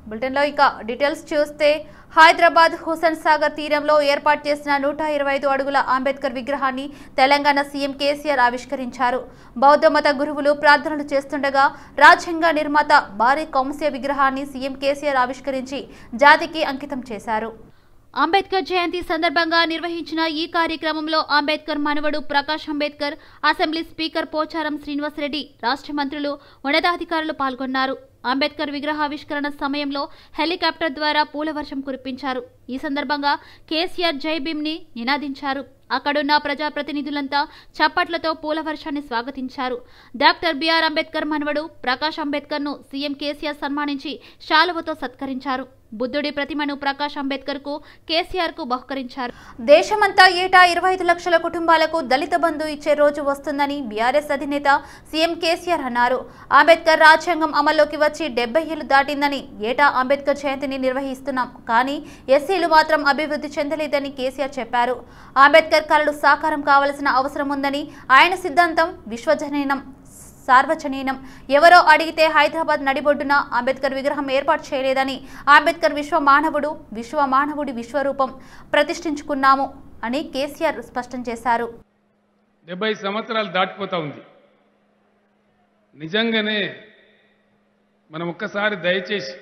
బులెటిన్లో ఇక డీటెయిల్స్ చూస్తే హైదరాబాద్ హుసేన్ సాగర్ తీరంలో ఏర్పాటు చేసిన నూట ఇరవై ఐదు అడుగుల అంబేద్కర్ విగ్రహాన్ని తెలంగాణ సీఎం కేసీఆర్ ఆవిష్కరించారు బౌద్ధ మత గురువులు ప్రార్థనలు చేస్తుండగా రాజ్యాంగ నిర్మాత భారీ కౌంస్య విగ్రహాన్ని సీఎం కేసీఆర్ ఆవిష్కరించి జాతికి అంకితం చేశారు అంబేద్కర్ జయంతి సందర్భంగా నిర్వహించిన ఈ కార్యక్రమంలో అంబేద్కర్ మనవడు ప్రకాష్ అంబేద్కర్ అసెంబ్లీ స్పీకర్ పోచారం శ్రీనివాసరెడ్డి రాష్ట్ర మంత్రులు ఉన్నతాధికారులు పాల్గొన్నారు అంబేద్కర్ విగ్రహావిష్కరణ సమయంలో హెలికాప్టర్ ద్వారా పూల వర్షం కురిపించారు ఈ సందర్భంగా కేసీఆర్ జై భీమ్ ని నినాదించారు అక్కడున్న ప్రజాప్రతినిధులంతా చప్పట్లతో పూల వర్షాన్ని స్వాగతించారు డాక్టర్ బిఆర్ అంబేద్కర్ మనవడు ప్రకాష్ అంబేద్కర్ ను సీఎం కేసీఆర్ సన్మానించి శాలువతో సత్కరించారు బుద్ధుడి ప్రతిమను ప్రకాష్ అంబేద్కర్ కు కేసీఆర్ కు బహుకరించారు దేశమంతా ఏటా ఇరవై ఐదు లక్షల కుటుంబాలకు దళిత బంధు ఇచ్చే రోజు వస్తుందని బీఆర్ఎస్ అధినేత సీఎం కేసీఆర్ అన్నారు అంబేద్కర్ రాజ్యాంగం అమల్లోకి వచ్చి డెబ్బై ఏళ్లు దాటిందని ఏటా అంబేద్కర్ జయంతిని నిర్వహిస్తున్నాం కానీ ఎస్సీలు మాత్రం అభివృద్ధి చెందలేదని కేసీఆర్ చెప్పారు అంబేద్కర్ కళలు సాకారం కావలసిన అవసరం ఉందని ఆయన సిద్ధాంతం విశ్వజనీనం సార్వజనీనం ఎవరో అడిగితే హైదరాబాద్ నడిబొడ్డున అంబేద్కర్ విగ్రహం ఏర్పాటు చేయలేదని అంబేద్కర్ విశ్వ మానవుడు విశ్వ మానవుడి విశ్వరూపం ప్రతిష్ఠించుకున్నాము అని కేసీఆర్ స్పష్టం చేశారు డెబ్బై సంవత్సరాలు దాటిపోతా ఉంది నిజంగానే మనం ఒక్కసారి దయచేసి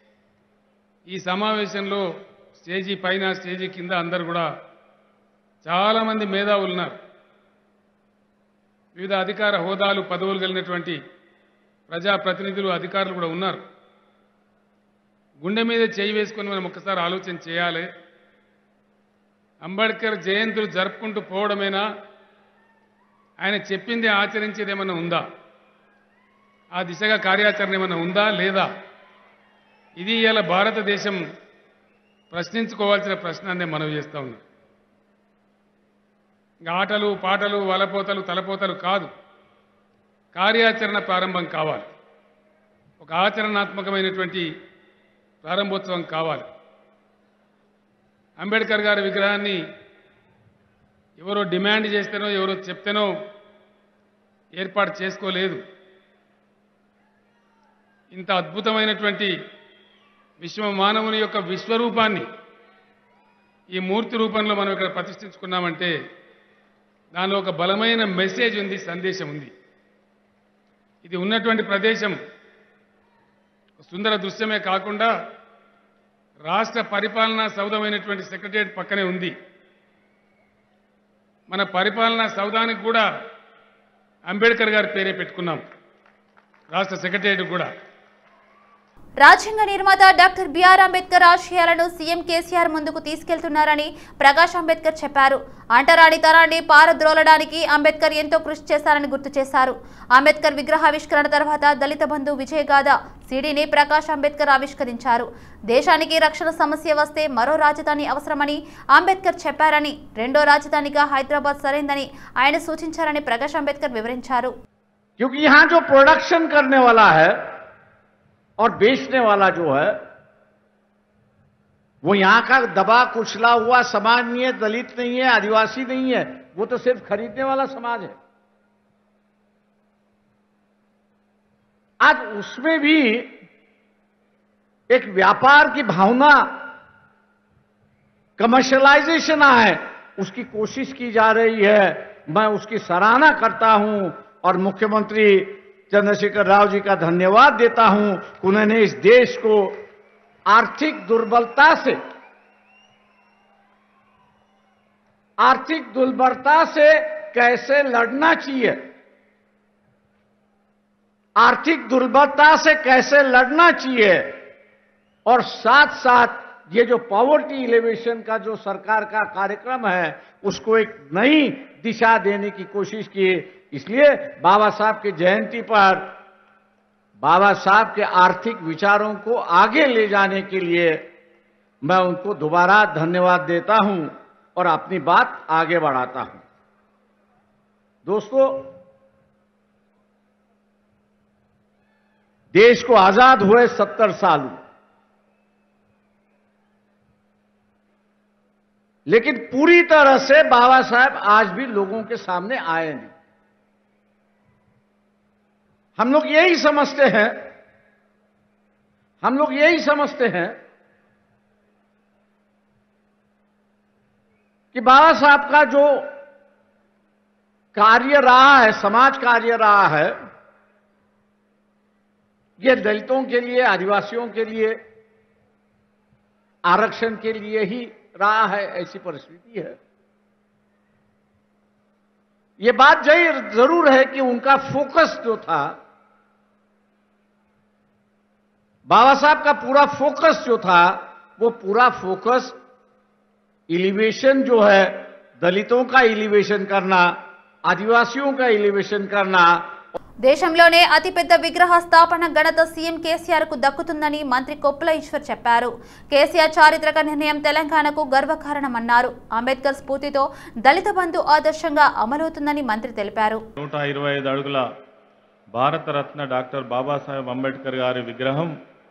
ఈ సమావేశంలో స్టేజీ పైన స్టేజీ కింద అందరు కూడా చాలామంది మేధావులు ఉన్నారు వివిధ అధికార హోదాలు పదవులు కలిగినటువంటి ప్రజాప్రతినిధులు అధికారులు కూడా ఉన్నారు గుండె మీద చేయి వేసుకొని మనం ఒక్కసారి ఆలోచన చేయాలి అంబేద్కర్ జయంతులు జరుపుకుంటూ పోవడమేనా ఆయన చెప్పింది ఆచరించేది ఏమన్నా ఉందా ఆ దిశగా కార్యాచరణ ఏమన్నా ఉందా లేదా ఇది ఇలా భారతదేశం ప్రశ్నించుకోవాల్సిన ప్రశ్నాన్ని మనం చేస్తా ఉన్నాం ఇంకా ఆటలు పాటలు వలపోతలు తలపోతలు కాదు కార్యాచరణ ప్రారంభం కావాలి ఒక ఆచరణాత్మకమైనటువంటి ప్రారంభోత్సవం కావాలి అంబేద్కర్ గారి విగ్రహాన్ని ఎవరో డిమాండ్ చేస్తేనో ఎవరో చెప్తేనో ఏర్పాటు చేసుకోలేదు ఇంత అద్భుతమైనటువంటి విశ్వ మానవుని యొక్క విశ్వరూపాన్ని ఈ మూర్తి రూపంలో మనం ఇక్కడ ప్రతిష్ఠించుకున్నామంటే దానిలో ఒక బలమైన మెసేజ్ ఉంది సందేశం ఉంది ఇది ఉన్నటువంటి ప్రదేశం సుందర దృశ్యమే కాకుండా రాష్ట్ర పరిపాలనా సౌధమైనటువంటి సెక్రటరియట్ పక్కనే ఉంది మన పరిపాలనా సౌధానికి కూడా అంబేద్కర్ గారి పేరే పెట్టుకున్నాం రాష్ట్ర సెక్రటరియట్ కూడా రాజ్యాంగ నిర్మాత డాక్టర్ బిఆర్ అంబేద్కర్ ఆశయాలను సీఎం కేసీఆర్ ముందుకు తీసుకెళ్తున్నారని ప్రకాష్ అంబేద్కర్ చెప్పారు అంటరాని తరాన్ని పారద్రోలడానికి అంబేద్కర్ ఎంతో కృషి చేశారని గుర్తు చేశారు అంబేద్కర్ విగ్రహావిష్కరణ తర్వాత దళిత బంధు విజయగాథ సిడీని ప్రకాష్ అంబేద్కర్ ఆవిష్కరించారు దేశానికి రక్షణ సమస్య వస్తే మరో రాజధాని అవసరమని అంబేద్కర్ చెప్పారని రెండో రాజధానిగా హైదరాబాద్ సరైందని ఆయన సూచించారని ప్రకాష్ అంబేద్కర్ వివరించారు क्योंकि यहां जो प्रोडक्शन करने वाला है और बेचने वाला जो है वो यहां का दबा कुचला हुआ समाज नहीं है दलित नहीं है आदिवासी नहीं है वो तो सिर्फ खरीदने वाला समाज है आज उसमें भी एक व्यापार की भावना कमर्शलाइजेशन है उसकी कोशिश की जा रही है मैं उसकी सराहना करता हूं और मुख्यमंत्री चंद्रशेखर राव जी का धन्यवाद देता हूं कि उन्होंने इस देश को आर्थिक दुर्बलता से आर्थिक दुर्बलता से कैसे लड़ना चाहिए आर्थिक दुर्बलता से कैसे लड़ना चाहिए और साथ साथ ये जो पॉवर्टी इलेवेशन का जो सरकार का कार्यक्रम है उसको एक नई दिशा देने की कोशिश की इसलिए बाबा साहब की जयंती पर बाबा साहब के आर्थिक विचारों को आगे ले जाने के लिए मैं उनको दोबारा धन्यवाद देता हूं और अपनी बात आगे बढ़ाता हूं दोस्तों देश को आजाद हुए सत्तर साल हुए लेकिन पूरी तरह से बाबा साहब आज भी लोगों के सामने आए नहीं हम लोग यही समझते हैं हम लोग यही समझते हैं कि बाबा साहब का जो कार्य रहा है समाज कार्य रहा है ये दलितों के लिए आदिवासियों के लिए आरक्षण के लिए ही रहा है ऐसी परिस्थिति है ये बात जरूर है कि उनका फोकस जो था बाबा साहब का पूरा फोकस जो था वो पूरा फोकस इलिवेशन जो है दलितों का इलिवेशन करना आदिवासियों का इलिवेशन करना దేశంలోనే అతిపెద్ద విగ్రహ స్థాపన ఘనత సీఎం కేసీఆర్ కు దక్కుతుందని మంత్రి కొప్పుల ఈశ్వర్ చెప్పారు కేసీఆర్ చారిత్రక నిర్ణయం తెలంగాణకు గర్వకారణమన్నారు అంబేద్కర్ స్ఫూర్తితో దళిత బంధు ఆదర్శంగా అమలవుతుందని మంత్రి తెలిపారు నూట ఇరవై ఐదు అడుగుల భారతరత్న డాక్టర్ బాబాసాహెబ్ అంబేద్కర్ గారి విగ్రహం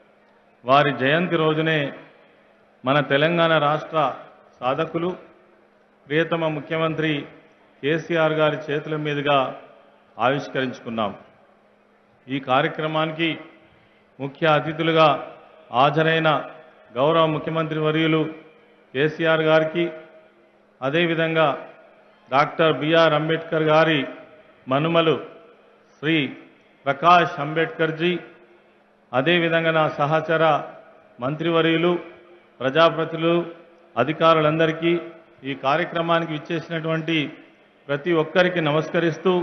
వారి జయంతి రోజునే మన తెలంగాణ రాష్ట్ర సాధకులు ప్రియతమ ముఖ్యమంత్రి కేసీఆర్ గారి చేతుల మీదుగా ఆవిష్కరించుకున్నాం ఈ కార్యక్రమానికి ముఖ్య అతిథులుగా హాజరైన గౌరవ ముఖ్యమంత్రి వర్యులు కేసీఆర్ గారికి అదేవిధంగా డాక్టర్ బిఆర్ అంబేద్కర్ గారి మనుమలు శ్రీ ప్రకాష్ అంబేద్కర్జీ అదేవిధంగా నా సహచర మంత్రివర్యులు ప్రజాప్రతినిధులు అధికారులందరికీ ఈ కార్యక్రమానికి విచ్చేసినటువంటి ప్రతి ఒక్కరికి నమస్కరిస్తూ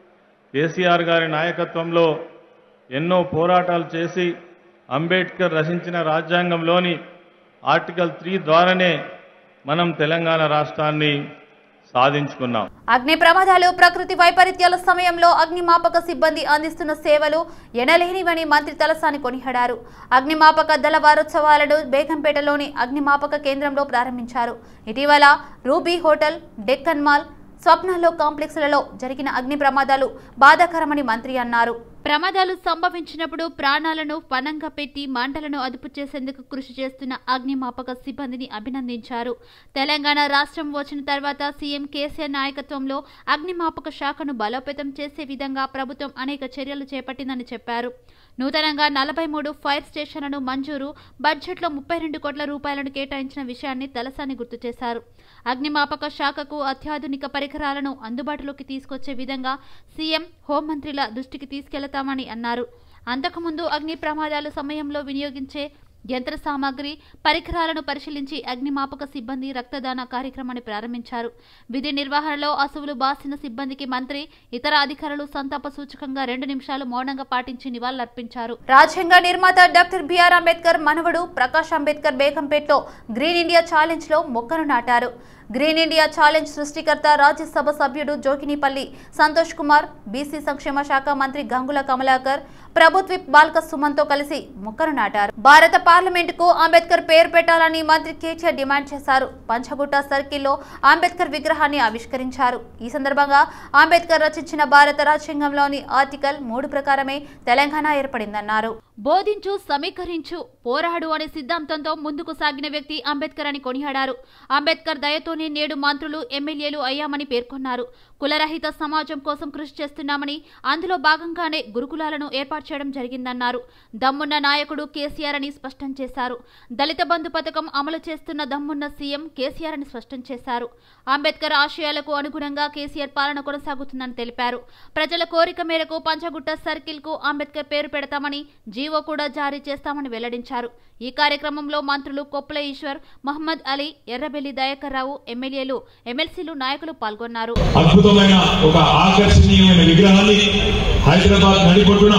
కేసీఆర్ గారి నాయకత్వంలో ఎన్నో పోరాటాలు చేసి అంబేద్కర్ రచించిన రాజ్యాంగంలోని ఆర్టికల్ త్రీ ద్వారానే మనం తెలంగాణ రాష్ట్రాన్ని సాధించుకున్నాం అగ్ని ప్రమాదాలు ప్రకృతి వైపరీత్యాల సమయంలో అగ్నిమాపక సిబ్బంది అందిస్తున్న సేవలు ఎనలేనివని మంత్రి తలసాని కొనియాడారు అగ్నిమాపక దళ వారోత్సవాలను బేగంపేటలోని అగ్నిమాపక కేంద్రంలో ప్రారంభించారు ఇటీవల రూబీ హోటల్ డెక్కన్ మాల్ స్వప్నాల్లో కాంప్లెక్స్లలో జరిగిన అగ్ని ప్రమాదాలు బాధాకరమని మంత్రి అన్నారు ప్రమాదాలు సంభవించినప్పుడు ప్రాణాలను పనంగా పెట్టి మంటలను అదుపు చేసేందుకు కృషి చేస్తున్న అగ్నిమాపక సిబ్బందిని అభినందించారు తెలంగాణ రాష్ట్రం వచ్చిన తర్వాత సీఎం కేసీఆర్ నాయకత్వంలో అగ్నిమాపక శాఖను బలోపేతం చేసే విధంగా ప్రభుత్వం అనేక చర్యలు చేపట్టిందని చెప్పారు నూతనంగా నలభై మూడు ఫైర్ స్టేషన్లను మంజూరు బడ్జెట్లో ముప్పై రెండు కోట్ల రూపాయలను కేటాయించిన విషయాన్ని తలసాని గుర్తు చేశారు అగ్నిమాపక శాఖకు అత్యాధునిక పరికరాలను అందుబాటులోకి తీసుకొచ్చే విధంగా సీఎం హోంమంత్రిల దృష్టికి తీసుకెళతామని అన్నారు అంతకుముందు అగ్ని ప్రమాదాల సమయంలో వినియోగించే యంత్ర సామాగ్రి పరికరాలను పరిశీలించి అగ్నిమాపక సిబ్బంది రక్తదాన కార్యక్రమాన్ని ప్రారంభించారు విధి నిర్వహణలో అసువులు బాసిన సిబ్బందికి మంత్రి ఇతర అధికారులు సంతాప సూచకంగా రెండు నిమిషాలు మౌనంగా పాటించి నివాళులర్పించారు రాజ్యాంగ నిర్మాత డాక్టర్ బిఆర్ అంబేద్కర్ మనవడు ప్రకాష్ అంబేద్కర్ బేగంపేట్లో గ్రీన్ ఇండియా ఛాలెంజ్ లో మొక్కను నాటారు గ్రీన్ ఇండియా ఛాలెంజ్ సృష్టికర్త రాజ్యసభ సభ్యుడు జోకినిపల్లి సంతోష్ కుమార్ బీసీ సంక్షేమ శాఖ మంత్రి గంగుల కమలాకర్ ప్రభుత్వ బాల్క సుమన్తో కలిసి మొక్కను నాటారు భారత పార్లమెంటుకు అంబేద్కర్ పేరు పెట్టాలని మంత్రి కేటీఆర్ డిమాండ్ చేశారు పంచగుట్ట సర్కిల్లో అంబేద్కర్ విగ్రహాన్ని ఆవిష్కరించారు ఈ సందర్భంగా అంబేద్కర్ రచించిన భారత రాజ్యాంగంలోని ఆర్టికల్ మూడు ప్రకారమే తెలంగాణ ఏర్పడిందన్నారు బోధించు సమీకరించు పోరాడు అనే సిద్ధాంతంతో ముందుకు సాగిన వ్యక్తి అంబేద్కర్ అని కొనియాడారు అంబేద్కర్ దయతోనే నేడు మంత్రులు ఎమ్మెల్యేలు అయ్యామని పేర్కొన్నారు కులరహిత సమాజం కోసం కృషి చేస్తున్నామని అందులో భాగంగానే గురుకులాలను ఏర్పాటు చేయడం జరిగిందన్నారు దమ్మున్న నాయకుడు కేసీఆర్ అని స్పష్టం చేశారు దళిత బంధు పథకం అమలు చేస్తున్న దమ్మున్న సీఎం కేసీఆర్ అని స్పష్టం చేశారు అంబేద్కర్ ఆశయాలకు అనుగుణంగా కేసీఆర్ పాలన కొనసాగుతుందని తెలిపారు ప్రజల కోరిక మేరకు పంచగుట్ట సర్కిల్ కు అంబేద్కర్ పేరు పెడతామని జీవో కూడా జారీ చేస్తామని వెల్లడించారు ఈ కార్యక్రమంలో మంత్రులు కొప్పుల ఈశ్వర్ మహమ్మద్ అలీ ఎర్రబెల్లి దయాకర్ రావు ఎమ్మెల్యేలు ఎమ్మెల్సీలు నాయకులు పాల్గొన్నారు అద్భుతమైన ఒక ఆకర్షణీయమైన విగ్రహాన్ని హైదరాబాద్ నడిపొట్టున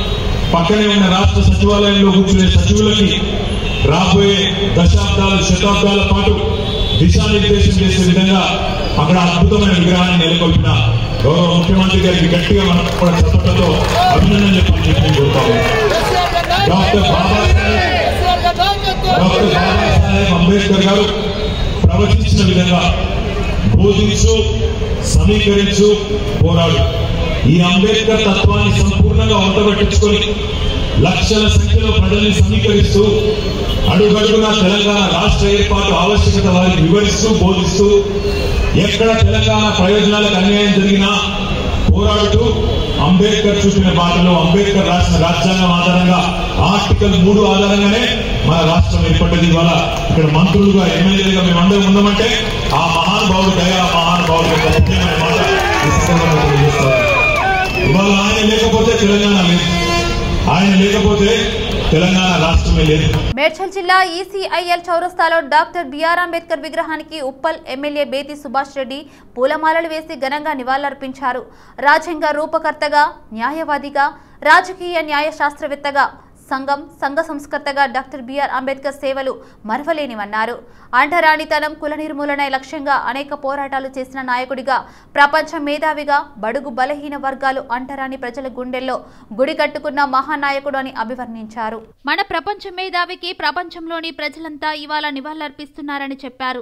పక్కనే ఉన్న రాష్ట్ర సచివాలయంలో కూర్చునే సచివులకి రాబోయే దశాబ్దాలు శతాబ్దాల పాటు దిశానిర్దేశం చేసే విధంగా అక్కడ అద్భుతమైన విగ్రహాన్ని నెలకొల్పిన గౌరవ ముఖ్యమంత్రి గారికి గట్టిగా మనం కూడా చప్పట్లతో అభినందన చెప్పని చెప్పి నేను కోరుతాము డాక్టర్ బాబాసాహెబ్ డాక్టర్ బాబాసాహెబ్ అంబేద్కర్ గారు ప్రవచించిన విధంగా బోధించు సమీకరించు పోరాడు ఈ అంబేద్కర్ తత్వాన్ని సంపూర్ణంగా వంటబట్టించుకొని లక్షల సంఖ్యలో ప్రజల్ని సమీకరిస్తూ అడుగడుగునా తెలంగాణ రాష్ట్ర ఏర్పాటు ఆవశ్యకత వారికి వివరిస్తూ బోధిస్తూ ఎక్కడ తెలంగాణ ప్రయోజనాలకు అన్యాయం జరిగినా పోరాడుతూ అంబేద్కర్ చూపిన బాటలో అంబేద్కర్ రాసిన రాజ్యాంగం ఆధారంగా ఆర్టికల్ మూడు ఆధారంగానే మన రాష్ట్రం ఏర్పడ్డది ఇవాళ ఇక్కడ మంత్రులుగా ఎమ్మెల్యేలుగా మేమందరం ఉన్నామంటే ఆ మహానుభావుడు దయ ఆ మహానుభావుడు యొక్క ముఖ్యమైన మాట ఈ సందర్భంగా తెలియజేస్తాను. ఇవాళ ఆయన లేకపోతే తెలంగాణ లేదు ఆయన లేకపోతే తెలంగాణ రాష్ట్రమే లేదు మేడ్చల్ జిల్లా ఈసీఐఎల్ చౌరస్తాలో డాక్టర్ బిఆర్ అంబేద్కర్ విగ్రహానికి ఉప్పల్ ఎమ్మెల్యే బేతి సుభాష్ రెడ్డి పూలమాలలు వేసి ఘనంగా నివాళులర్పించారు రాజ్యాంగ రూపకర్తగా న్యాయవాదిగా రాజకీయ న్యాయ శాస్త్రవేత్తగా సంఘం సంఘ సంస్కర్తగా డాక్టర్ బిఆర్ అంబేద్కర్ సేవలు మరవలేనివన్నారు అంటరానితనం కుల నిర్మూలన లక్ష్యంగా అనేక పోరాటాలు చేసిన నాయకుడిగా ప్రపంచ మేధావిగా బడుగు బలహీన వర్గాలు అంటరాని ప్రజల గుండెల్లో గుడి కట్టుకున్న మహానాయకుడు అని అభివర్ణించారు మన ప్రపంచ మేధావికి ప్రపంచంలోని ప్రజలంతా ఇవాళ నివాళులర్పిస్తున్నారని చెప్పారు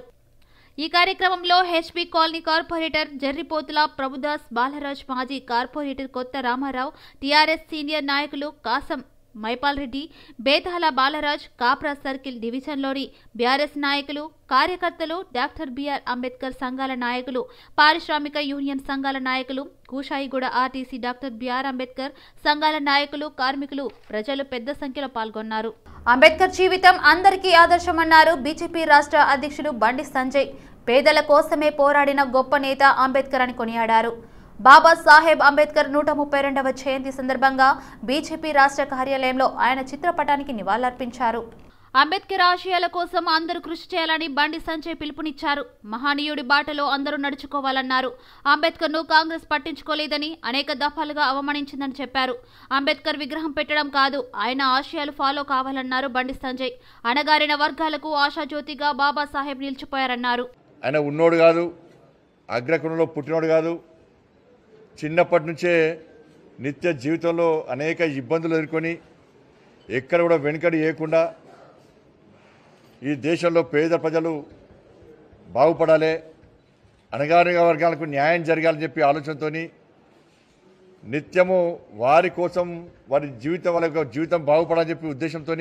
ఈ కార్యక్రమంలో HP colony corporator Jerripothula Prabhudas Balaraj మాజీ corporator Kotha Ramarao TRS senior నాయకులు కాసం మైపాల్ రెడ్డి బేతాల బాలరాజ్ కాప్రా సర్కిల్ డివిజన్లోని బీఆర్ఎస్ నాయకులు కార్యకర్తలు డాక్టర్ బిఆర్ అంబేద్కర్ సంఘాల నాయకులు పారిశ్రామిక యూనియన్ సంఘాల నాయకులు Kushaiguda RTC doctor BR Ambedkar సంఘాల నాయకులు కార్మికులు ప్రజలు పెద్ద సంఖ్యలో పాల్గొన్నారు అంబేద్కర్ జీవితం అందరికీ ఆదర్శమన్నారు బీజేపీ రాష్ట్ర అధ్యక్షుడు బండి సంజయ్ పేదల కోసమే పోరాడిన గొప్ప నేత అంబేద్కర్ అని కొనియాడారు బాబా సాహెబ్ అంబేద్కర్ నూట ముప్పై రెండవ జయంతి సందర్భంగా బీజేపీ రాష్ట్ర కార్యాలయంలో ఆయన చిత్రపటానికి నివాళులర్పించారు అంబేద్కర్ ఆశయాల కోసం అందరూ కృషి చేయాలని బండి సంజయ్ పిలుపునిచ్చారు మహనీయుడి బాటలో అందరూ నడుచుకోవాలన్నారు అంబేద్కర్ ను కాంగ్రెస్ పట్టించుకోలేదని అనేక దఫాలుగా అవమానించిందని చెప్పారు అంబేద్కర్ విగ్రహం పెట్టడం కాదు ఆయన ఆశయాలు ఫాలో కావాలన్నారు బండి సంజయ్ అణగారిన వర్గాలకు ఆశాజ్యోతిగా బాబాసాహెబ్ నిలిచిపోయారన్నారు ఆయన ఉన్నోడు కాదు అగ్రకుణంలో పుట్టినోడు కాదు చిన్నప్పటి నుంచే నిత్య జీవితంలో అనేక ఇబ్బందులు ఎదుర్కొని ఎక్కడ కూడా వెనుకడి వేయకుండా ఈ దేశంలో పేద ప్రజలు బాగుపడాలి అణగారిన వర్గాలకు న్యాయం జరగాలని చెప్పి ఆలోచనతోని నిత్యము వారి కోసం వారి జీవితం వాళ్ళ యొక్క జీవితం బాగుపడాలని చెప్పి ఉద్దేశంతో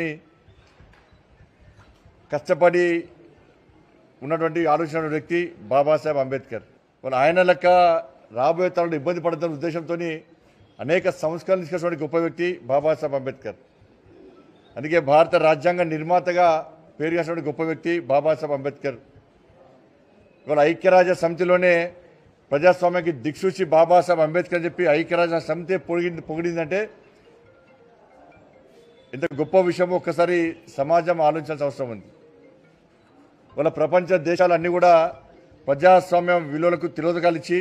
కష్టపడి ఉన్నటువంటి ఆలోచన వ్యక్తి బాబాసాహెబ్ అంబేద్కర్ వాళ్ళు ఆయన లెక్క రాబోయే తరంలో ఇబ్బంది పడుతున్న ఉద్దేశంతో అనేక సంస్కరణలు తీసుకొచ్చినటువంటి గొప్ప వ్యక్తి బాబాసాహెబ్ అంబేద్కర్ అందుకే భారత రాజ్యాంగ నిర్మాతగా పేరు చేసినటువంటి గొప్ప వ్యక్తి బాబాసాహెబ్ అంబేద్కర్ ఇవాళ ఐక్యరాజ్య సమితిలోనే ప్రజాస్వామ్యానికి దిక్సూచి బాబాసాహెబ్ అంబేద్కర్ అని చెప్పి ఐక్యరాజ్య సమితి పొగిడింది పొగిడిందంటే ఇంత గొప్ప విషయం ఒక్కసారి సమాజం ఆలోచించాల్సిన అవసరం ఉంది వాళ్ళ ప్రపంచ దేశాలన్నీ కూడా ప్రజాస్వామ్యం విలువలకు తిరోధకాలు ఇచ్చి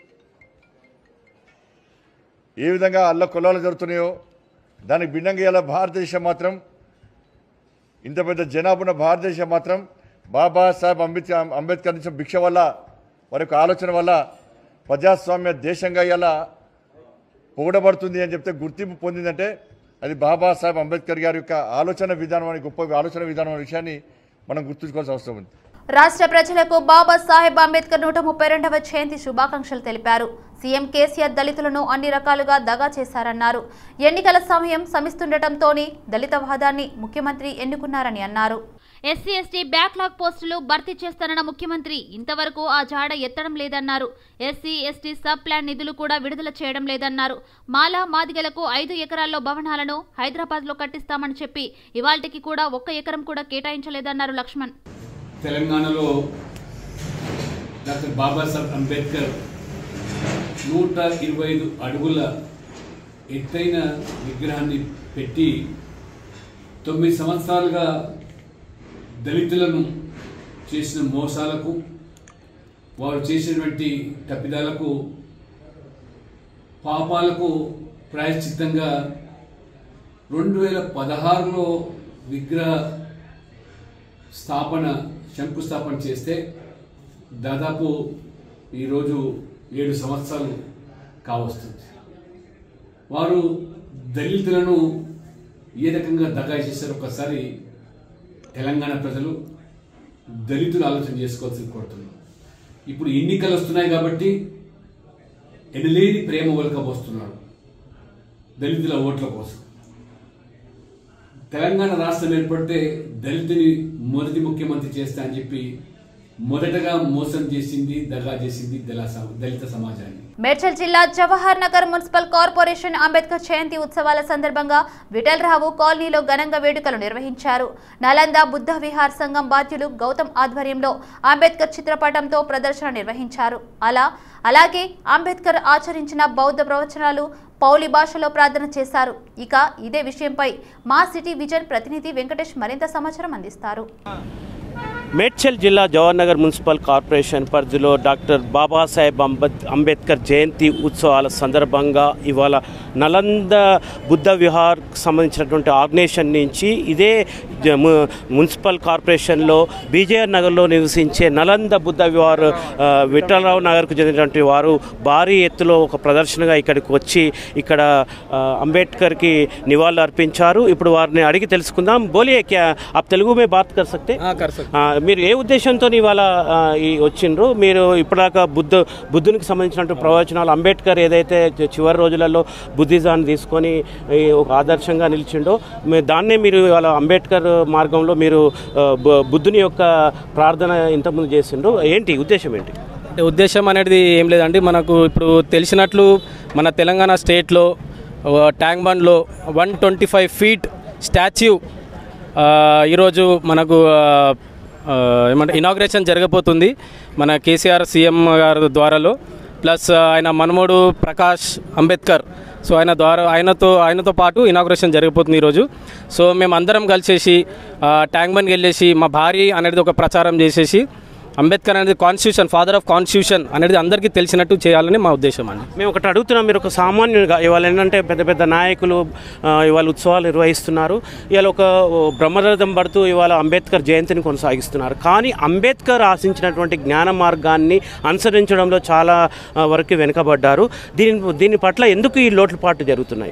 ఏ విధంగా అల్ల కొల్లాలు జరుగుతున్నాయో దానికి భిన్నంగా ఇలా భారతదేశం మాత్రం ఇంత పెద్ద జనాభా ఉన్న భారతదేశం మాత్రం బాబాసాహెబ్ అంబేద్కర్ అంబేద్కర్ నుంచి భిక్ష వల్ల వారి యొక్క ఆలోచన వల్ల ప్రజాస్వామ్య దేశంగా ఇలా పొగడబడుతుంది అని చెప్తే గుర్తింపు పొందిందంటే అది బాబాసాహెబ్ అంబేద్కర్ గారి యొక్క ఆలోచన విధానం అనే గొప్ప ఆలోచన విధానం అనే విషయాన్ని మనం గుర్తుంచుకోవాల్సిన అవసరం ఉంది రాష్ట్ర ప్రజలకు బాబా సాహెబ్ అంబేద్కర్ నూట ముప్పై రెండవ జయంతి శుభాకాంక్షలు తెలిపారు సీఎం కేసీఆర్ దళితులను అన్ని రకాలుగా దగా చేశారన్నారు ఎన్నికల సమయం సమిస్తుండటంతోనే దళిత వాదాన్ని ముఖ్యమంత్రి ఎన్నుకున్నారని అన్నారు ఎస్సీ ఎస్టీ బ్యాక్లాగ్ పోస్టులు భర్తీ చేస్తానన్న ముఖ్యమంత్రి ఇంతవరకు ఆ జాడ ఎత్తడం లేదన్నారు ఎస్సీ ఎస్టీ సబ్ ప్లాన్ నిధులు కూడా విడుదల చేయడం లేదన్నారు మాలా మాదిగలకు ఐదు ఎకరాల్లో భవనాలను హైదరాబాద్ లో కట్టిస్తామని చెప్పి ఇవాల్టికి కూడా ఒక్క ఎకరం కూడా కేటాయించలేదన్నారు లక్ష్మణ్ తెలంగాణలో డాక్టర్ బాబాసాహెబ్ అంబేద్కర్ నూట ఇరవై ఐదు అడుగుల ఎత్తైన విగ్రహాన్ని పెట్టి తొమ్మిది సంవత్సరాలుగా దళితులను చేసిన మోసాలకు వారు చేసినటువంటి తప్పిదాలకు పాపాలకు ప్రాయశ్చిత్తంగా రెండు వేల పదహారులో విగ్రహ స్థాపన శంకుస్థాపన చేస్తే దాదాపు ఈరోజు ఏడు సంవత్సరాలు కావస్తుంది వారు దళితులను ఏ రకంగా దగా చేశారో ఒకసారి తెలంగాణ ప్రజలు దళితులు ఆలోచన చేసుకోవాల్సింది కోరుతున్నాం ఇప్పుడు ఎన్నికలు వస్తున్నాయి కాబట్టి ఎనలేని ప్రేమ ఒలకబోస్తున్నాడు దళితుల ఓట్ల కోసం తెలంగాణ రాష్ట్రం ఏర్పడితే దళితుని మొదటి ముఖ్యమంత్రి చేస్తా అని చెప్పి మొదటగా మోసం చేసింది దగా చేసింది దళ సమ- దళిత సమాజాన్ని మేడ్చల్ జిల్లా జవహర్ నగర్ మున్సిపల్ కార్పొరేషన్ అంబేద్కర్ జయంతి ఉత్సవాల సందర్భంగా విఠలరావు కాలనీలో ఘనంగా వేడుకలు నిర్వహించారు నలంద బుద్ధ విహార్ సంఘం బాధ్యులు గౌతమ్ ఆధ్వర్యంలో అంబేద్కర్ చిత్రపటంతో ప్రదర్శన నిర్వహించారు అలా అలాగే అంబేద్కర్ ఆచరించిన బౌద్ధ ప్రవచనాలు పౌలి భాషలో ప్రార్థన చేశారు ఇక ఇదే విషయంపై మా సిటీ విజన్ ప్రతినిధి వెంకటేష్ మరింత సమాచారం అందిస్తారు మేడ్చల్ జిల్లా జవహర్ నగర్ మున్సిపల్ కార్పొరేషన్ పరిధిలో డాక్టర్ బాబాసాహెబ్ అంబేద్ అంబేద్కర్ జయంతి ఉత్సవాల సందర్భంగా ఇవాళ నలంద బుద్ధ విహార్ సంబంధించినటువంటి ఆర్గనైజేషన్ నుంచి ఇదే జ- ము- మున్సిపల్ కార్పొరేషన్లో బీజేఆర్ నగర్లో నివసించే నలంద బుద్ధ విహార్ ఆ, విఠలరావు నగర్కు చెందినటువంటి వారు భారీ ఎత్తులో ఒక ప్రదర్శనగా ఇక్కడికి వచ్చి ఇక్కడ ఆ, అంబేద్కర్కి నివాళులు అర్పించారు ఇప్పుడు వారిని అడిగి తెలుసుకుందాం బోలియే క్యా ఆప్ తెలుగు మే బాత్ కర్ సక్తే ఆ, మీరు ఏ ఉద్దేశంతో ఇవాళ ఆ, ఈ వచ్చిండ్రు మీరు ఇప్పటిదాకా బుద్ధ బుద్ధునికి సంబంధించినటువంటి ప్రవచనాలు అంబేద్కర్ ఏదైతే చి- చివరి రోజులలో బుద్ధిజాన్ని తీసుకొని ఈ ఒక ఆదర్శంగా నిలిచిండో మీ దాన్నే మీరు ఇవాళ అంబేద్కర్ మార్గంలో మీరు ఆ, బు- బుద్ధుని యొక్క ప్రార్థన ఇంతకుముందు చేసిండ్రు ఏంటి ఉద్దేశం ఏంటి అంటే ఉద్దేశం అనేది ఏం లేదండి మనకు ఇప్పుడు తెలిసినట్లు మన తెలంగాణ స్టేట్లో ఆ, ట్యాంక్ బండ్లో one twenty five feet statue ఆ, ఈరోజు మనకు ఆ, ఆ, ఏమంటే ఇనాగ్రేషన్ జరగబోతుంది మన కేసీఆర్ సీఎం గారి ద్వారాలో ప్లస్ ఆయన మనమోడు ప్రకాష్ అంబేద్కర్ సో ఆయన ద్వారా ఆయనతో ఆయనతో పాటు ఇనాగ్రేషన్ జరగబోతుంది ఈరోజు సో మేము అందరం కలిసేసి ఆ, ట్యాంక్ బండ్కి వెళ్ళేసి మా భార్య అనేది ఒక ప్రచారం చేసేసి అంబేద్కర్ అనేది కాన్స్టిట్యూషన్ ఫాదర్ ఆఫ్ కాన్స్టిట్యూషన్ అనేది అందరికీ తెలిసినట్టు చేయాలని మా ఉద్దేశం అండి మేము ఒకటి అడుగుతున్నాం మీరు ఒక సామాన్యుడిగా ఇవాళ ఏంటంటే పెద్ద పెద్ద నాయకులు ఆ, ఇవాళ ఉత్సవాలు నిర్వహిస్తున్నారు ఇవాళ ఒక ఓ, బ్రహ్మరథం పడుతూ ఇవాళ అంబేద్కర్ జయంతిని కొనసాగిస్తున్నారు కానీ అంబేద్కర్ ఆశించినటువంటి జ్ఞాన మార్గాన్ని అనుసరించడంలో చాలా ఆ, వరకు వెనుకబడ్డారు దీని దీని పట్ల ఎందుకు ఈ లోటుపాట్లు జరుగుతున్నాయి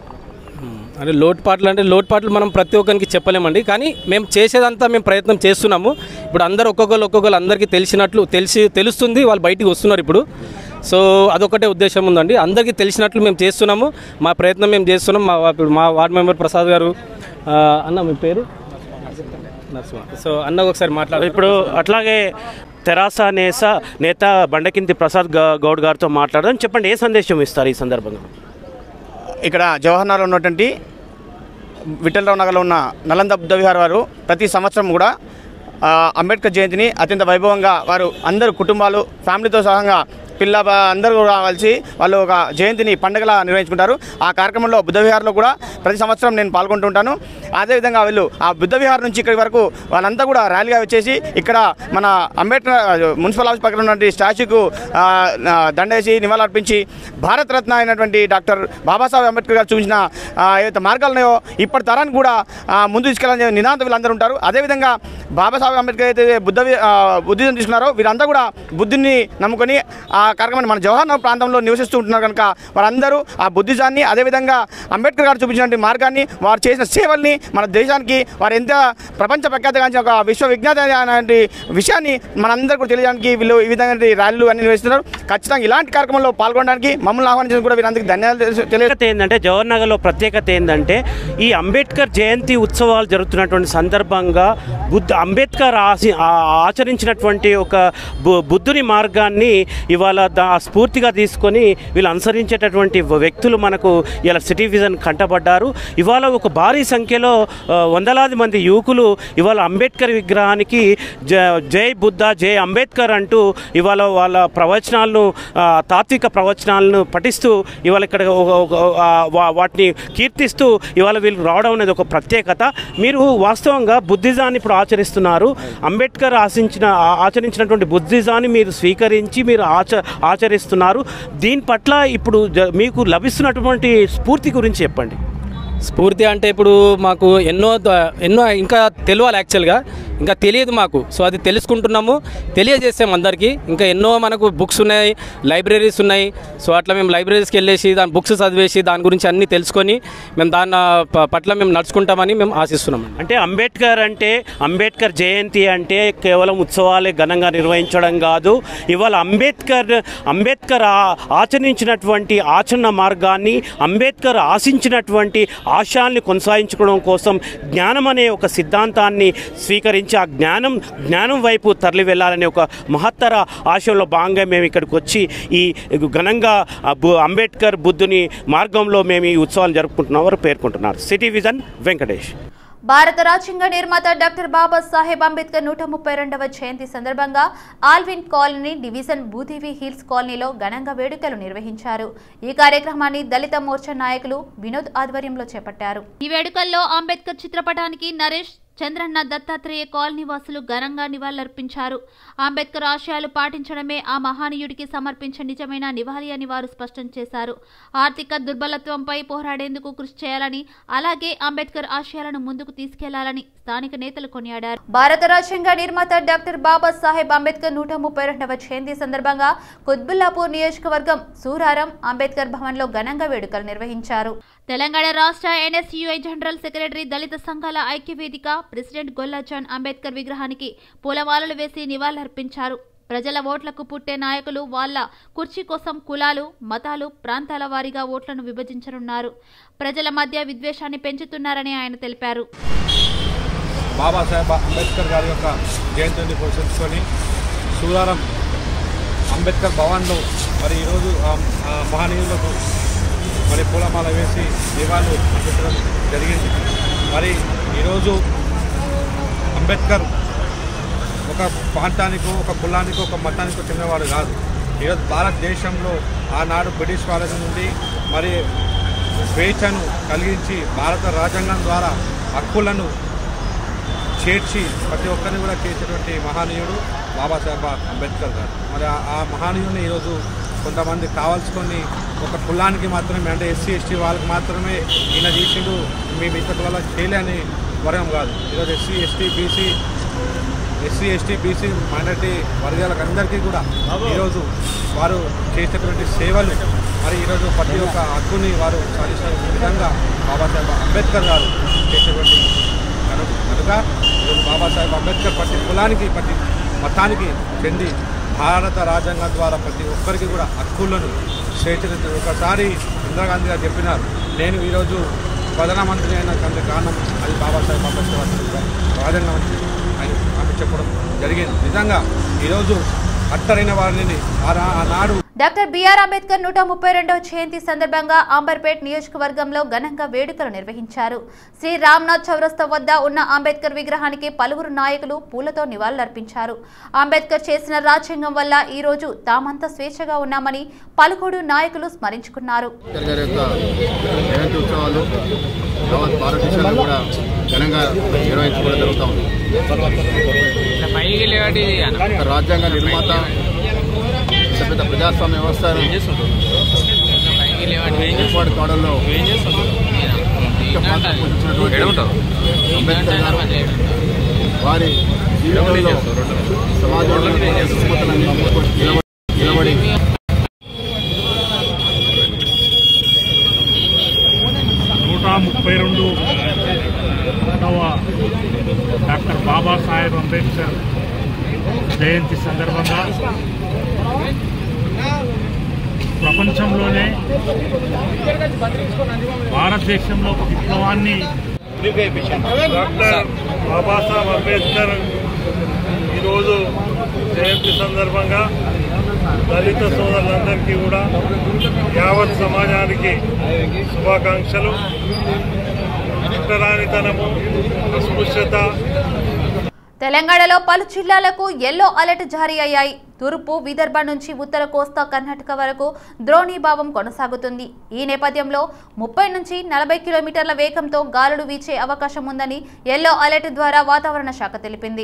అంటే లోటుపాట్లు అంటే లోటుపాట్లు మనం ప్రతి ఒక్కరికి చెప్పలేమండి కానీ మేము చేసేదంతా మేము ప్రయత్నం చేస్తున్నాము ఇప్పుడు అందరు ఒక్కొక్కరు ఒక్కొక్కరు అందరికీ తెలిసినట్లు తెలిసి తెలుస్తుంది వాళ్ళు బయటికి వస్తున్నారు ఇప్పుడు సో అదొకటే ఉద్దేశం ఉందండి అందరికీ తెలిసినట్లు మేము చేస్తున్నాము మా ప్రయత్నం మేము చేస్తున్నాం మా ఇప్పుడు మా వార్డ్ మెంబర్ ప్రసాద్ గారు ఆ, అన్న మీ పేరు నరసింహ సో అన్న ఒకసారి మాట్లాడు ఇప్పుడు అట్లాగే తెరాస నేస నేత బండకింతి ప్రసాద్ గ- గౌడ్ గారితో మాట్లాడదాం చెప్పండి ఏ సందేశం ఇస్తారు ఈ సందర్భంగా ఇక్కడ జవహర్ నగర్లో ఉన్నటువంటి విఠలరావు నగర్లో ఉన్న నలంద బుద్ధ విహార్ వారు ప్రతి సంవత్సరం కూడా ఆ, అంబేద్కర్ జయంతిని అత్యంత వైభవంగా వారు అందరు కుటుంబాలు ఫ్యామిలీతో సహా పిల్ల బ- అందరూ కూడా కలిసి వాళ్ళు ఒక జయంతిని పండుగలా నిర్వహించుకుంటారు ఆ కార్యక్రమంలో బుద్ధ విహార్లో కూడా ప్రతి సంవత్సరం నేను పాల్గొంటుంటాను అదేవిధంగా వీళ్ళు ఆ బుద్ధ విహార్ నుంచి ఇక్కడి వరకు వాళ్ళంతా కూడా ర్యాలీగా వచ్చేసి ఇక్కడ మన అంబేద్కర్ ఆ, మున్సిపల్ ఆఫీస్ పక్కన ఉన్నటువంటి స్టాచ్యూకు ఆ, ఆ, దండేసి నివాళులర్పించి భారత రత్న అయినటువంటి డాక్టర్ బాబాసాహెబ్ అంబేద్కర్ గారు చూపించిన ఆ, ఏవైతే మార్గాలు ఉన్నాయో ఇప్పటి తరానికి కూడా ఆ, ముందు తీసుకెళ్ళాలని నినాంత వీళ్ళందరూ ఉంటారు అదేవిధంగా బాబాసాహెబ్ అంబేద్కర్ అయితే బుద్ధ వి- ఆ, బుద్ధిజం తీసుకున్నారో వీరంతా కూడా బుద్ధిని నమ్ముకొని ఆ కార్యక్రమాన్ని మన జవహర్ నగర్ ప్రాంతంలో నివసిస్తూ ఉంటున్నారు కనుక వారందరూ ఆ బుద్ధిజాన్ని అదేవిధంగా అంబేద్కర్ గారు చూపించినటువంటి మార్గాన్ని వారు చేసిన సేవల్ని మన దేశానికి వారు ఎంత ప్రపంచ ప్రఖ్యాతగాంచిన ఒక విశ్వ విజ్ఞాత అనేటువంటి విషయాన్ని మనందరూ కూడా తెలియడానికి వీళ్ళు ఈ విధంగా ర్యాలీలు అన్ని నిర్వహిస్తున్నారు ఖచ్చితంగా ఇలాంటి కార్యక్రమంలో పాల్గొనడానికి మమ్మల్ని ఆహ్వానించిన కూడా వీరందరికీ ధన్యవాదాలు తెలియ ప్రత్యేకత ఏంటంటే జవహర్ నగర్లో ప్రత్యేకత ఏంటంటే ఈ అంబేద్కర్ జయంతి ఉత్సవాలు జరుగుతున్నటువంటి సందర్భంగా బుద్ధ అంబేద్కర్ ఆశి ఆ- ఆచరించినటువంటి ఒక బు- బుద్ధుని మార్గాన్ని ఇవాళ దా స్ఫూర్తిగా తీసుకొని వీళ్ళు అనుసరించేటటువంటి వ్యక్తులు మనకు ఇలా సిటీ విజన్ కంటపడ్డారు ఇవాళ ఒక భారీ సంఖ్యలో ఆ, వందలాది మంది యువకులు ఇవాళ అంబేద్కర్ విగ్రహానికి జ జై బుద్ధ జై అంబేద్కర్ అంటూ ఇవాళ వాళ్ళ ప్రవచనాలను ఆ, తాత్విక ప్రవచనాలను పఠిస్తూ ఇవాళ ఇక్కడ ఒక- ఒక- ఆ, వా- వాటిని కీర్తిస్తూ ఇవాళ వీళ్ళు రావడం అనేది ఒక ప్రత్యేకత మీరు వాస్తవంగా బుద్ధిజాన్ని ఇప్పుడు ఆచరిస్తున్నారు అంబేద్కర్ ఆశించిన ఆ- ఆచరించినటువంటి బుద్ధిజాన్ని మీరు స్వీకరించి మీరు ఆచ ఆచరిస్తున్నారు దీని పట్ల ఇప్పుడు జ- మీకు లభిస్తున్నటువంటి స్ఫూర్తి గురించి చెప్పండి స్ఫూర్తి అంటే ఇప్పుడు మాకు ఎన్నో ద- ఎన్నో ఇంకా తెలియాలి యాక్చువల్గా ఇంకా తెలియదు మాకు సో అది తెలుసుకుంటున్నాము తెలియజేసాం అందరికీ ఇంకా ఎన్నో మనకు బుక్స్ ఉన్నాయి లైబ్రరీస్ ఉన్నాయి సో అట్లా మేము లైబ్రరీస్కి వెళ్ళేసి దాని బుక్స్ చదివేసి దాని గురించి అన్నీ తెలుసుకొని మేము దాని ప- పట్ల మేము నడుచుకుంటామని మేము ఆశిస్తున్నాం అంటే అంబేద్కర్ అంటే అంబేద్కర్ జయంతి అంటే కేవలం ఉత్సవాలే ఘనంగా నిర్వహించడం కాదు ఇవాళ అంబేద్కర్ అంబేద్కర్ ఆ- ఆచరించినటువంటి ఆచరణ మార్గాన్ని అంబేద్కర్ ఆశించినటువంటి ఆశయాల్ని కొనసాగించుకోవడం కోసం జ్ఞానం అనే ఒక సిద్ధాంతాన్ని స్వీకరించి నుంచి ఆ జ్ఞానం జ్ఞానం వైపు తరలి వెళ్ళాలనే ఒక మహత్తర ఆశయంలో భాగంగా మేము ఇక్కడికి వచ్చి ఈ ఘనంగా ఆ బు- అంబేద్కర్ బుద్ధుని మార్గంలో మేము ఈ ఉత్సవాలు జరుపుకుంటున్నాం వారు పేర్కొంటున్నారు సిటీ విజన్ వెంకటేష్ భారత రాజ్యాంగ నిర్మాత డాక్టర్ బాబాసాహెబ్ అంబేద్కర్ నూట ముప్పై రెండవ జయంతి సందర్భంగా Alwyn colony division Bhudevi hills కాలనీలో ఘనంగా వేడుకలు నిర్వహించారు ఈ కార్యక్రమాన్ని దళిత మోర్చా నాయకులు వినోద్ ఆధ్వర్యంలో చేపట్టారు ఈ వేడుకల్లో అంబేద్కర్ చిత్రపటానికి నరేష్ చంద్రన్న దత్తాత్రేయ కాలనీ వాసులు ఘనంగా నివాళులర్పించారు అంబేద్కర్ ఆశయాలు పాటించడమే ఆ మహానీయుడికి సమర్పించే నిజమైన నివాళి అని వారు స్పష్టం చేశారు ఆర్థిక దుర్బలత్వంపై పోరాడేందుకు కృషి చేయాలని అలాగే అంబేద్కర్ ఆశయాలను ముందుకు తీసుకెళ్లాలని స్థానిక నేతలు కొనియాడారు భారత రాజ్యాంగ నిర్మాత డాక్టర్ బాబా సాహెబ్ అంబేద్కర్ నూట ముప్పై రెండవ జయంతి సందర్భంగా కుత్బుల్లాపూర్ నియోజకవర్గం సూరారం అంబేద్కర్ భవన్ లో ఘనంగా వేడుకలు నిర్వహించారు తెలంగాణ రాష్ట్ర ఎన్ఎస్యుఐ జనరల్ సెక్రటరీ దళిత సంఘాల ఐక్యవేదిక ప్రెసిడెంట్ గొల్లాచాన్ అంబేద్కర్ విగ్రహానికి పూలమాలలు వేసి నివాళులర్పించారు ప్రజల ఓట్లకు పుట్టే నాయకులు వాళ్ళ కుర్చీ కోసం కులాలు మతాలు ప్రాంతాల వారీగా ఓట్లను విభజించనున్నారు ప్రజల మధ్య విద్వేషాన్ని పెంచుతున్నారని ఆయన తెలిపారు బాబాసాహెబ్ అంబేద్కర్ గారి యొక్క జయంతిని పోషించుకొని సూరారం అంబేద్కర్ భవన్లో మరి ఈరోజు ఆ ఆ మహనీయులకు మరి పూలమాల వేసి నివాళులు అర్పించడం జరిగింది మరి ఈరోజు అంబేద్కర్ ఒక ప్రాంతానికో ఒక కులానికో ఒక మతానికో చెందినవాడు కాదు ఈరోజు భారతదేశంలో ఆనాడు బ్రిటిష్ వాళ్ళ నుండి మరి స్వేచ్ఛను కలిగించి భారత రాజ్యాంగం ద్వారా హక్కులను చేర్చి ప్రతి ఒక్కరిని కూడా చేర్చేటువంటి మహానీయుడు బాబాసాహెబ్ అంబేద్కర్ గారు మరి ఆ- ఆ మహానీయుడిని ఈరోజు కొంతమంది కావాల్సుకొని ఒక కులానికి మాత్రమే అంటే ఎస్సీ ఎస్టీ వాళ్ళకి మాత్రమే ఈయన చేసిండు మీ మిగతా కులాల చేయలే అని వర్గం కాదు ఈరోజు SC ST BC SC ST BC minority వర్గాలకు అందరికీ కూడా ఈరోజు వారు చేసేటువంటి సేవలు మరి ఈరోజు ప్రతి ఒక్క హక్కుని వారు సాధించిన విధంగా బాబాసాహెబ్ అంబేద్కర్ గారు చేసేటువంటి కనుక కనుక ఈరోజు బాబాసాహెబ్ అంబేద్కర్ ప్రతి కులానికి ప్రతి మతానికి చెంది భారత రాజ్యాంగం ద్వారా ప్రతి ఒక్కరికి కూడా హక్కులను స్వేచ్ఛను ఒకసారి ఇందిరాగాంధీ గారు చెప్పినారు నేను ఈరోజు ప్రధానమంత్రి అయిన కంటే కారణం అది బాబాసాహెబ్ అంబేద్కర్ గారి రాజ్యాంగం అని ఆయన ఆమె చెప్పడం జరిగింది నిజంగా ఈరోజు అట్టరైన వారిని ఆ- ఆనాడు డాక్టర్ బిఆర్ అంబేద్కర్ నూట ముప్పై రెండవ జయంతి సందర్భంగా అంబర్పేట్ నియోజకవర్గంలో ఘనంగా వేడుకలు నిర్వహించారు శ్రీ రామ్నాథ్ చౌరస్తా వద్ద ఉన్న అంబేద్కర్ విగ్రహానికి పలువురు నాయకులు పూలతో నివాళులర్పించారు అంబేద్కర్ చేసిన రాజ్యాంగం వల్ల ఈ రోజు తామంతా స్వేచ్ఛగా ఉన్నామని పలువురు నాయకులు స్మరించుకున్నారు అంబేద్కర్ గారి యొక్క జయంతి ఉత్సవాలు యావత్ భారతదేశంలో కూడా ఘనంగా నిర్వహించుకోవడం జరుగుతూ ఉంది ఒక రాజ్యాంగ నిర్మాత ఇంత పెద్ద ప్రజాస్వామ్య వ్యవస్థను ఏర్పాటు కావడంలో ముఖ్య పాత్ర పోషించినటువంటి అంబేద్కర్ గారు వారి జీవితంలో సమాజంలో రుగ్మతలను నిలబడి నిలబడి నూట ముప్పై రెండు రెండవ డాక్టర్ బాబాసాహెబ్ అంబేద్కర్ జయంతి సందర్భంగా ప్రపంచంలోనే భారతదేశంలో ఒక విప్లవాన్ని డాక్టర్ బాబాసాహెబ్ అంబేద్కర్ ఈరోజు జయంతి సందర్భంగా దళిత సోదరులందరికీ కూడా యావత్ సమాజానికి శుభాకాంక్షలు చిత్తరానితనము అస్పృశ్యత తెలంగాణలో పలు జిల్లాలకు ఎల్లో అలర్ట్ జారీ అయ్యాయి తూర్పు విదర్భ నుంచి ఉత్తర కోస్తా కర్ణాటక వరకు ద్రోణీభావం కొనసాగుతుంది ఈ నేపథ్యంలో ముప్పై నుంచి నలభై కిలోమీటర్ల వేగంతో గాలులు వీచే అవకాశం ఉందని ఎల్లో అలర్ట్ ద్వారా వాతావరణ శాఖ తెలిపింది